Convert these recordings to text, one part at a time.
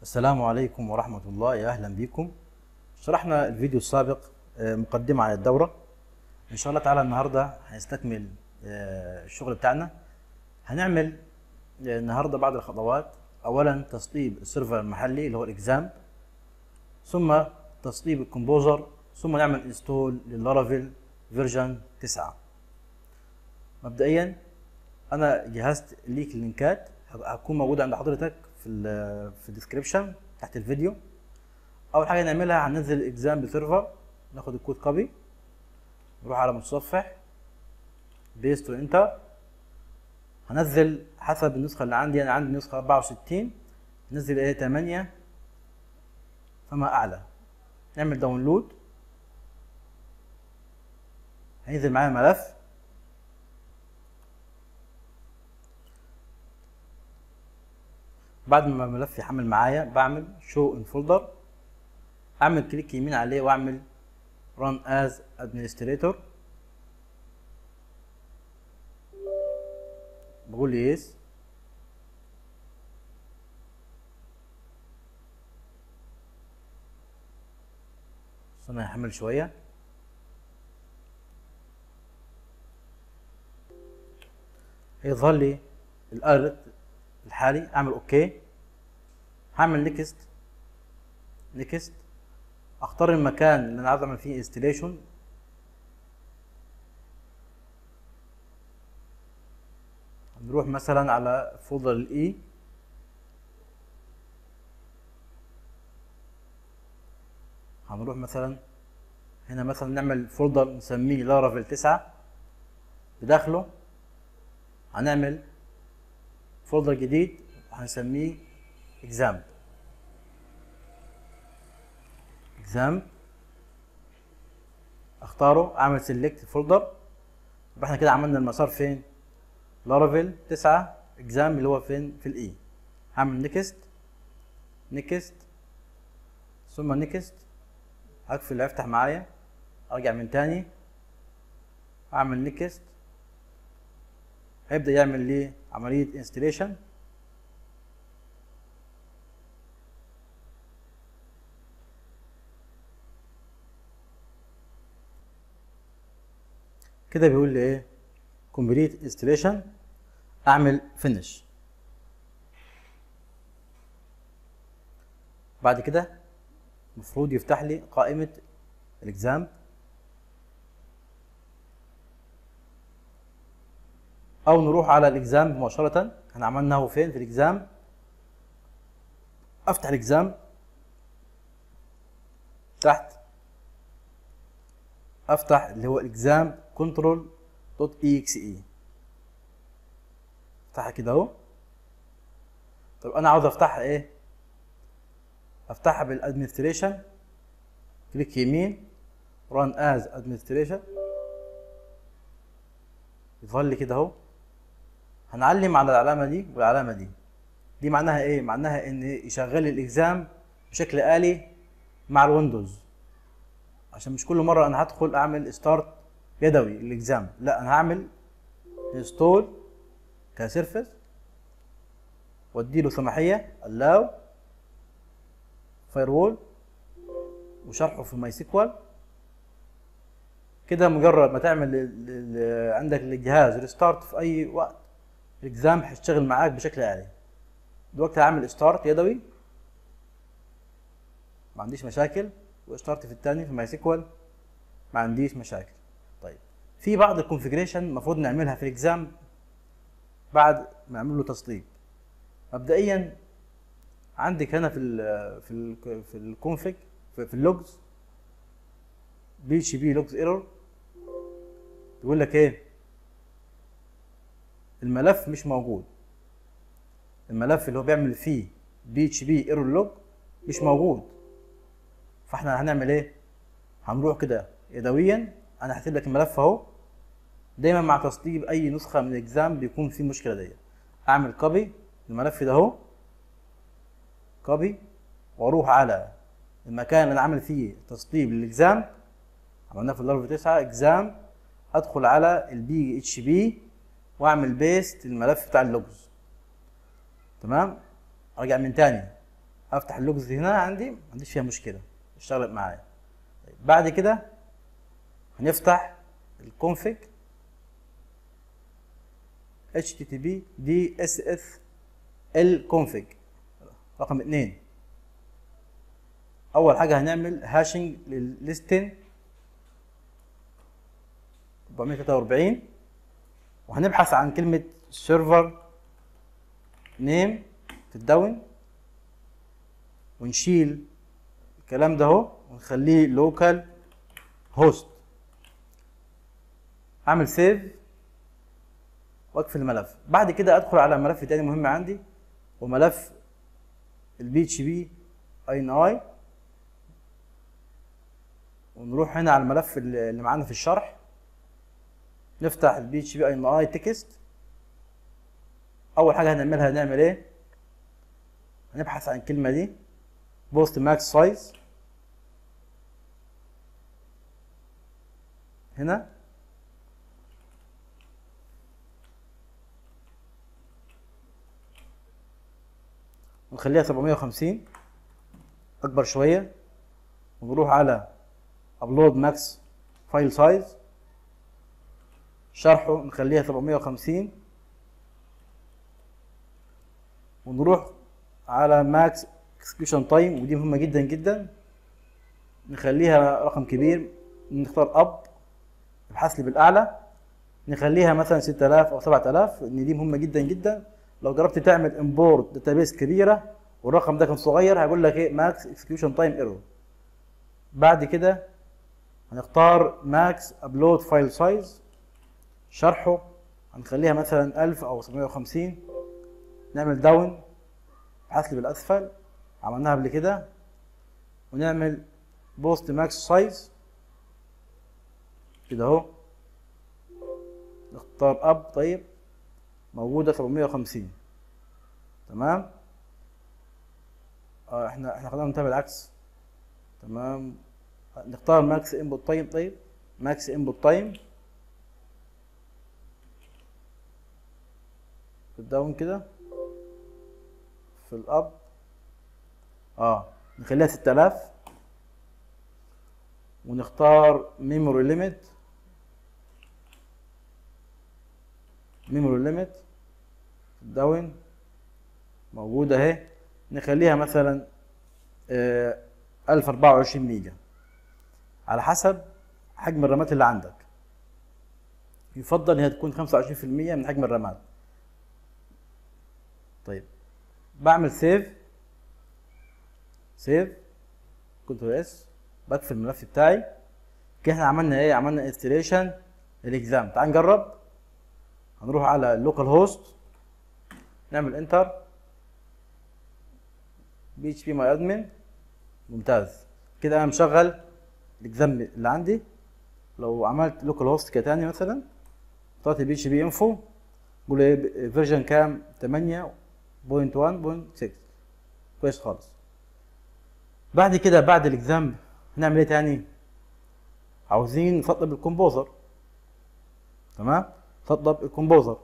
السلام عليكم ورحمة الله يا أهلا بكم شرحنا الفيديو السابق آه، مقدمة عن الدورة إن شاء الله تعالى النهاردة هنستكمل آه، الشغل بتاعنا هنعمل آه، النهاردة بعض الخطوات أولا تسطيب السيرفر المحلي اللي هو الإكزام ثم تسطيب الكمبوزر ثم نعمل انستول للارافيل فيرجن 9 مبدئيا انا جهزت ليك اللينكات هتكون موجوده عند حضرتك في ال في الديسكربشن تحت الفيديو اول حاجه نعملها هننزل اكزام بسيرفر ناخد الكود كوبي نروح على متصفح بيست وانتر هنزل حسب النسخه اللي عندي انا عندي نسخه 64 نزل ايه 8 فما اعلى نعمل داونلود هينزل معايا ملف بعد ما الملف يحمل معايا بعمل شو ان فولدر اعمل كليك يمين عليه واعمل run as administrator بقول لي yes استنى يحمل شويه هيظهر لي الارت الحالي اعمل اوكي هعمل نيكست نيكست اختار المكان اللي انا عايز اعمل فيه انستليشن هنروح مثلا على فولدر الاي هنروح مثلا هنا مثلا نعمل فولدر نسميه لارافيل 9 بداخله هنعمل فولدر جديد هنسميه exam exam اختاره اعمل سيلكت فولدر يبقى احنا كده عملنا المسار فين لارافيل 9 exam اللي هو فين في الاي هعمل نيكست نيكست ثم نيكست هقفل هيفتح معايا ارجع من تاني اعمل نيكست هيبدا يعمل لي عمليه انستليشن كده بيقول لي ايه كومبليت انستليشن اعمل فينش بعد كده المفروض يفتح لي قائمه الاكزام او نروح على الاكزام مباشره احنا عملناه فين في الاكزام افتح الاكزام تحت افتح اللي هو الاكزام كنترول دوت اي اكس اي افتحها كده اهو طب انا عاوز افتحها ايه افتحها بالادمنستريشن كليك يمين ران از ادمنستريشن يظهر لي كده اهو هنعلم على العلامه دي والعلامه دي دي معناها ايه معناها ان يشغل لي الاكزام بشكل آلي مع الويندوز عشان مش كل مره انا هدخل اعمل ستارت يدوي الاكزام لا انا هعمل انستول كسيرفس واديله سماحيه allow فاير وشرحه في ماي سيكوال كده مجرد ما تعمل ال- ال- عندك الجهاز ريستارت في اي وقت الاكزام هيشتغل معاك بشكل آلي دلوقتي هعمل ستارت يدوي ما عنديش مشاكل وستارت في الثاني في ماي سيكوال ما عنديش مشاكل طيب في بعض الكونفجريشن المفروض نعملها في الاكزام بعد ما نعمل له تسطيب مبدئيا عندك هنا في ال في ال في الكونفج في, في اللوجز بي اتش بي لوجز ايرور يقول لك ايه الملف مش موجود الملف اللي هو بيعمل فيه بي اتش بي ايرور لوج مش موجود فاحنا هنعمل ايه هنروح كده يدويا انا هسيب لك الملف اهو دايما مع تسطيب اي نسخه من الاكزام بيكون في المشكله دي اعمل كوبي الملف ده اهو كوبي واروح على المكان اللي انا عامل فيه تسطيب للاكزام عملناه في اللارف 9 اكزام ادخل على البي اتش بي واعمل بيست الملف بتاع اللوجز تمام ارجع من تاني افتح اللوجز هنا عندي ما عنديش فيها مشكله اشتغلت معايا طيب بعد كده هنفتح الكونفج http dss الكونفج رقم اتنين اول حاجه هنعمل هاشنج للليستن 443 وهنبحث عن كلمه سيرفر نيم في الداون ونشيل الكلام ده اهو ونخليه لوكال هوست اعمل سيف واقفل الملف بعد كده ادخل على ملف تاني مهم عندي وملف البي اتش بي اي ان اي ونروح هنا على الملف اللي معانا في الشرح نفتح البي اتش بي اي ان اي تكست اول حاجه هنعملها هنعمل ايه هنبحث عن الكلمه دي بوست ماكس سايز هنا ونخليها 750 اكبر شويه ونروح على ابلود ماكس فايل سايز شرحه نخليها 750 ونروح على ماكس اكسكيوشن تايم ودي مهمه جدا جدا نخليها رقم كبير نختار اب ابحث لي بالاعلى نخليها مثلا 6000 او 7000 ان دي مهمه جدا جدا لو جربت تعمل امبورت داتابيس كبيره والرقم ده كان صغير هيقول لك ايه ماكس اكسكيوشن تايم ايرور بعد كده هنختار ماكس ابلود فايل سايز شرحه هنخليها مثلا 1000 او 750 نعمل داون ابحث لي بالاسفل عملناها قبل كده ونعمل بوست ماكس سايز كده اهو نختار اب طيب موجوده 750 تمام اه احنا احنا خلينا نتابع العكس تمام نختار ماكس انبوت تايم طيب ماكس انبوت تايم في الداون كده في الاب اه نخليها 6000 ونختار ميموري ليميت ميموري ليميت داون موجودة اهي نخليها مثلا آه 1024 ميجا على حسب حجم الرامات اللي عندك يفضل انها تكون 25% من حجم الرامات طيب بعمل سيف سيف كنترول اس بقفل الملف بتاعي كده احنا عملنا ايه عملنا انستليشن الاكزام تعال نجرب هنروح على اللوكال هوست نعمل انتر بي اتش بي ماي ادمن ممتاز كده انا مشغل الاكزام اللي عندي لو عملت لوكال هوست كده تاني مثلا طلعت بي اتش بي انفو قول ايه فيرجن كام 8.1.6 كويس خالص بعد كده بعد الاكزام هنعمل ايه تاني عاوزين نسطب الكومبوزر تمام سطب الكومبوزر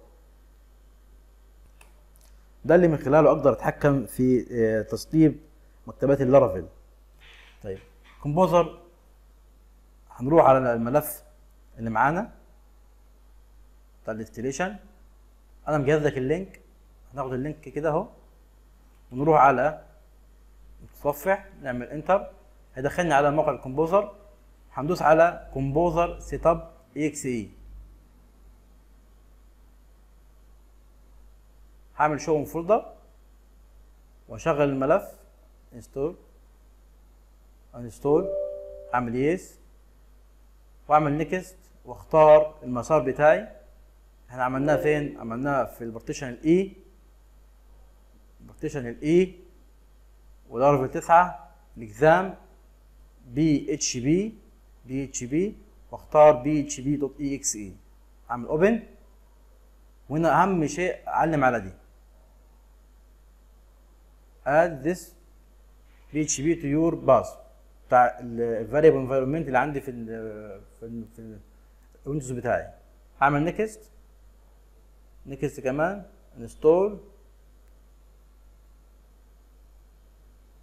ده اللي من خلاله اقدر اتحكم في آه، تسطيب مكتبات اللارافيل طيب كومبوزر هنروح على الملف اللي معانا بتاع الانستليشن انا مجهز لك اللينك هناخد اللينك كده اهو ونروح على متصفح نعمل انتر هيدخلني على موقع الكومبوزر هندوس على كومبوزر سيت اب اكس اي هعمل شو فولدر واشغل الملف انستول انستول اعمل يس واعمل نيكست واختار المسار بتاعي احنا عملناه فين عملناه في البارتيشن الاي البارتيشن الاي والارفل 9 الاكزام بي اتش بي بي اتش بي واختار بي اتش بي دوت اي اكس اي اعمل اوبن وهنا اهم شيء اعلم على دي add this PHP to your bus بتاع ال variable environment اللي عندي في ال في ال في الويندوز بتاعي هعمل نيكست نيكست كمان انستول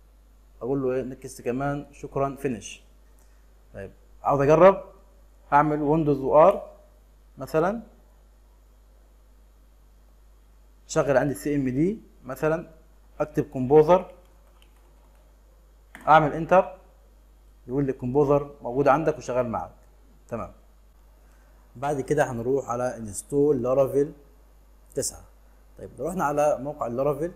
اقول له ايه نكست كمان شكرا فينش طيب عاوز اجرب هعمل ويندوز وار مثلا شغل عندي سي ام دي مثلا اكتب كومبوزر اعمل انتر يقول لي الكومبوزر موجود عندك وشغال معك تمام بعد كده هنروح على انستول لارافيل 9 طيب لو رحنا على موقع لارافيل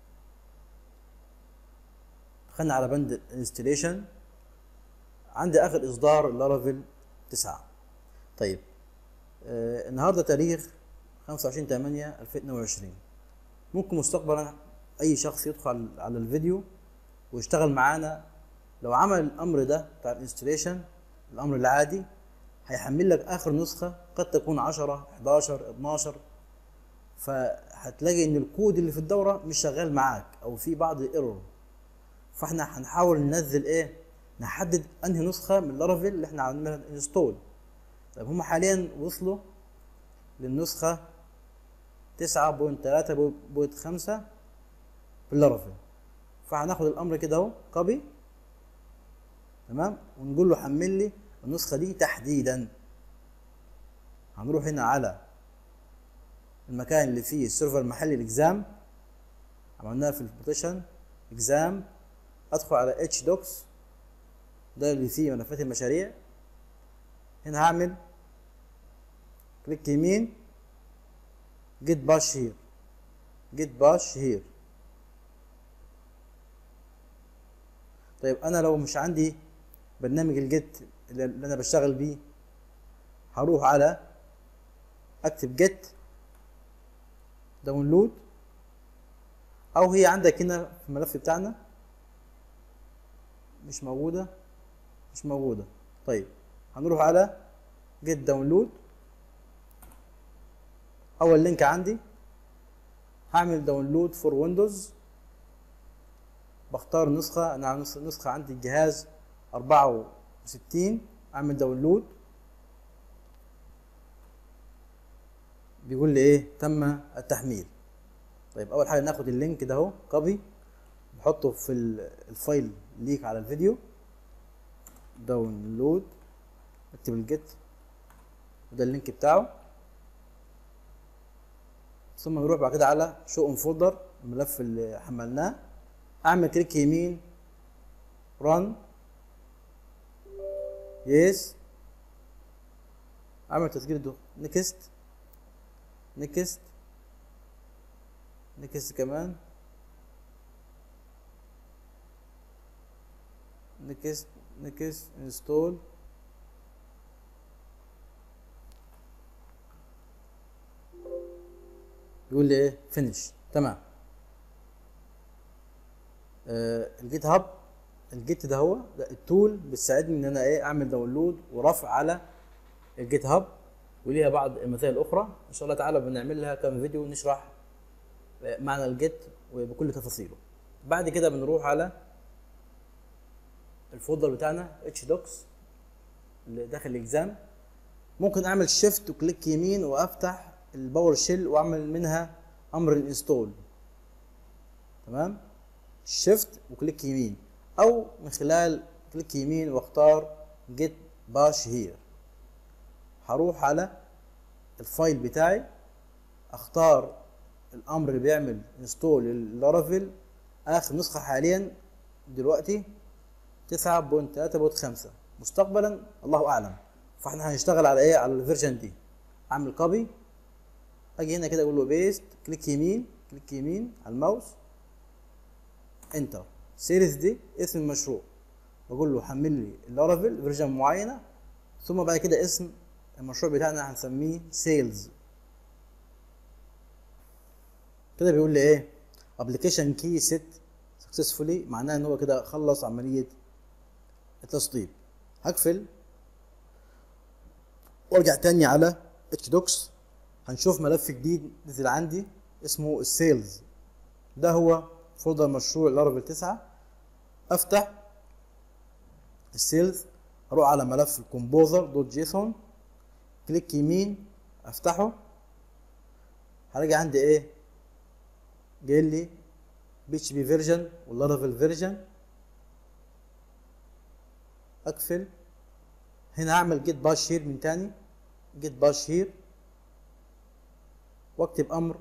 دخلنا على بند الانستليشن عندي اخر اصدار لارافيل 9 طيب آه النهارده تاريخ 25 8 2022 ممكن مستقبلا اي شخص يدخل على الفيديو ويشتغل معانا لو عمل الامر ده بتاع الانستليشن الامر العادي هيحمل لك اخر نسخه قد تكون 10 11 12 فهتلاقي ان الكود اللي في الدوره مش شغال معاك او في بعض ايرور فاحنا هنحاول ننزل ايه نحدد انهي نسخه من لارافيل اللي احنا عاملينها انستول طيب هم حاليا وصلوا للنسخه 9.3.5 في اللارافيل فهناخد الامر كده اهو كوبي تمام ونقول له حمل لي النسخه دي تحديدا هنروح هنا على المكان اللي فيه السيرفر المحلي الاكزام عملناه في البوتيشن اكزام ادخل على اتش دوكس ده اللي فيه ملفات المشاريع هنا هعمل كليك يمين جيت باش هير جيت باش هير طيب انا لو مش عندي برنامج الجيت اللي انا بشتغل بيه هروح على اكتب جيت داونلود او هي عندك هنا في الملف بتاعنا مش موجوده مش موجوده طيب هنروح على جيت داونلود اول لينك عندي هعمل داونلود فور ويندوز بختار نسخة أنا نسخة عندي الجهاز أربعة وستين أعمل داونلود بيقول لي إيه تم التحميل طيب أول حاجة ناخد اللينك ده أهو كوبي نحطه في الفايل ليك على الفيديو داونلود اكتب الجيت وده اللينك بتاعه ثم نروح بعد كده على شو ان فولدر الملف اللي حملناه اعمل كليك يمين ران يس اعمل تسجيل دخول نكست نكست نكست كمان نكست نكست انستول يقول لي ايه فينيش تمام آه الجيت هاب الجيت ده هو ده التول بتساعدني ان انا ايه اعمل داونلود ورفع على الجيت هاب وليها بعض المسائل الاخرى ان شاء الله تعالى بنعمل لها كم فيديو نشرح معنى الجيت وبكل تفاصيله بعد كده بنروح على الفولدر بتاعنا اتش دوكس اللي داخل الاكزام ممكن اعمل شيفت وكليك يمين وافتح الباور شيل واعمل منها امر الانستول تمام شيفت وكليك يمين او من خلال كليك يمين واختار جيت باش هير هروح على الفايل بتاعي اختار الامر اللي بيعمل انستول للارافيل اخر نسخه حاليا دلوقتي 9.3.5 مستقبلا الله اعلم فاحنا هنشتغل على ايه على الفيرجن دي اعمل كوبي اجي هنا كده اقول له بيست كليك يمين كليك يمين على الماوس انتر سيريز دي اسم المشروع بقول له حمل لي اللارافيل فيرجن معينه ثم بعد كده اسم المشروع بتاعنا هنسميه سيلز كده بيقول لي ايه ابلكيشن كي سيت سكسسفولي معناه ان هو كده خلص عمليه التسطيب هقفل وارجع تاني على اتش دوكس هنشوف ملف جديد نزل عندي اسمه السيلز ده هو فولدر مشروع لارافيل 9 افتح السيلز اروح على ملف الكومبوزر دوت جيسون كليك يمين افتحه هلاقي عندي ايه جاي لي بي اتش بي فيرجن واللارافيل فيرجن اقفل هنا هعمل جيت باش هير من تاني جيت باش هير واكتب امر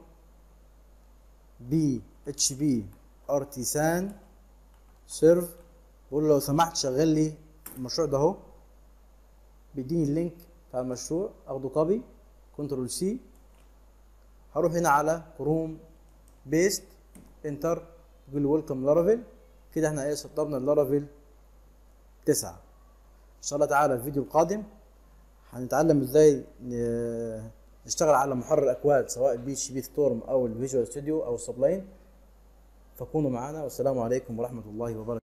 بي اتش بي ارتيسان سيرف بقول له لو سمحت شغل لي المشروع ده اهو بيديني اللينك بتاع المشروع اخده كوبي كنترول سي هروح هنا على كروم بيست انتر تقول لي ويلكم لارافيل كده احنا ايه سطبنا اللارافيل تسعة ان شاء الله تعالى الفيديو القادم هنتعلم ازاي ن- نشتغل على محرر اكواد سواء البي اتش بي ستورم او الفيجوال ستوديو او السبلاين فكونوا معنا والسلام عليكم ورحمه الله وبركاته